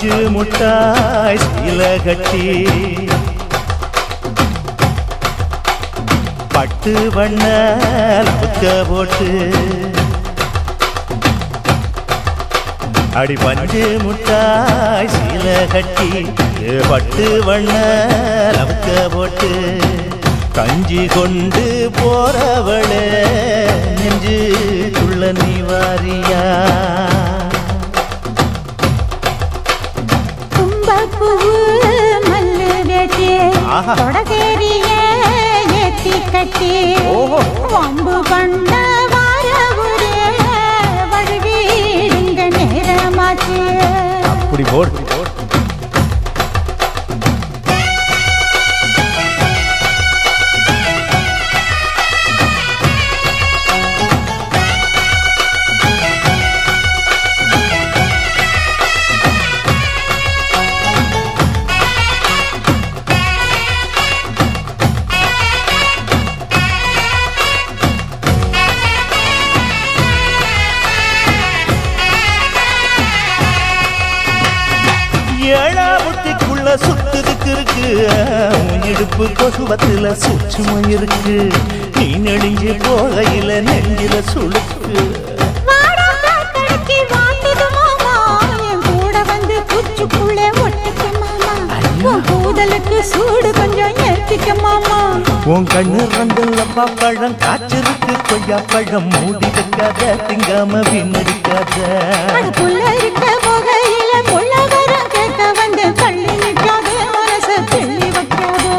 பஞ்சு முட்டாய் சீல கட்டி பட்டு வண்ண லவுக்க போட்டு அடி பஞ்சு முட்டாய் சீல கட்டி பட்டு வண்ண லவுக்க போட்டு கஞ்சி கொண்டு போறவளே நெஞ்சுக்குள்ள நீ வாரியா கும்பப்பூவு மல்லு வேட்டி ஆஹா. தொடதேரிய ஏத்தி கட்டி ஓஹோ. வம்பு பண்ண வாரவுரே வழுவிடுங்க நேரமாச்சு அப்படி போடு ஏழா புத்திக்குள்ள சுத்துதுக்கு இருக்கு உன் இடுப்பு கொசுவத்துல சூட்சுமம் இருக்கு நீ நெடுஞ்சு போகையில நெஞ்சில சுளுக்கு வாடா காத்தடிச்சு வாட்டுது மாமா என் கூட வந்து குச்சுக்குள்ளே ஒட்டுக்க மாமா உன் கூதலுக்கு சூடு கொஞ்சம் ஏத்திக்க மாமா உன் கண்ணு ரெண்டுல பழம் காய்ச்சிருக்கு கொய்யா பழம் மூடி வைக்காத திங்காம வீணடிக்காத அடுப்புள்ள இருக்க புகையில புள்ள வரம் கேட்க வந்து தள்ளி நிற்காதே மனச தெள்ளி வைக்காதே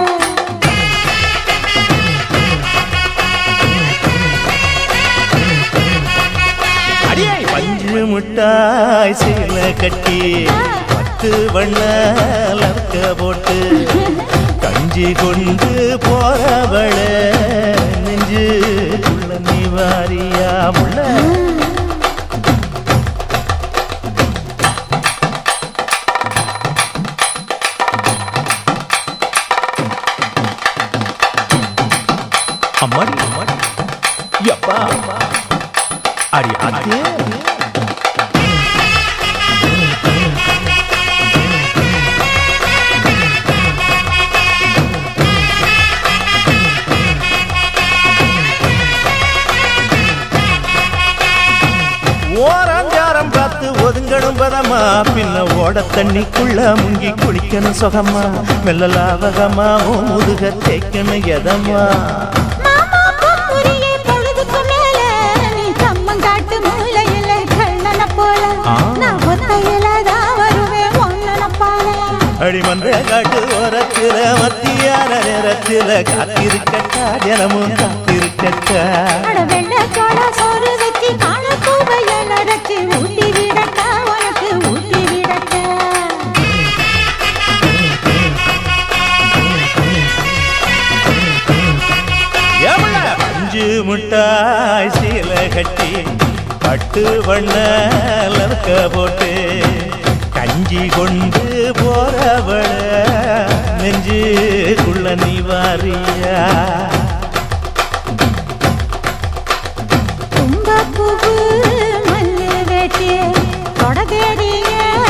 அடியே பஞ்சு முட்டாய் சீல கட்டி பத்து வண்ண லக்க போட்டு கஞ்சி கொண்டு போறவள நெஞ்சு உள்ள நீ வாரியா முள்ள அம்மாடி அம்மாடி யப்பா அடி அதே ஓராஞ்சாரம் பார்த்து ஒதுங்கணும் பதமா பின்ன ஓட தண்ணிக்குள்ள முங்கி குளிக்கணும் சுகமா மெல்ல லாவகமா ஓ முதுக தேய்க்கணும் எதமா மாமா பொம்முறியே பொழுதுக்கு மேல நீ கம்மங்காட்டு மூலையில கண்ணன போல ஆ. நான் ஒத்தையில தான் வருவேன் ஒன்னன போல அடி மந்த காட்டு ஓரத்துல மத்தியான நேரத்துல காத்திருக்கட்டா தினமும் காத்திருக்கட்டா அட வெள்ளை சோள சோறு வச்சு காண பூவைய நரைச்சு ஊட்டி விடட்டா உனக்கு ஊட்டி விடட்டா எவ்வள பஞ்சு முட்டாய் சீல கட்டி பட்டு வண்ண லக்க போட்டு கஞ்சி கொண்டு போறவள நெஞ்சுக்குள்ள நீ வாரியா தும்பப்பூவு மல்லு வேட்டி தொடதேடிய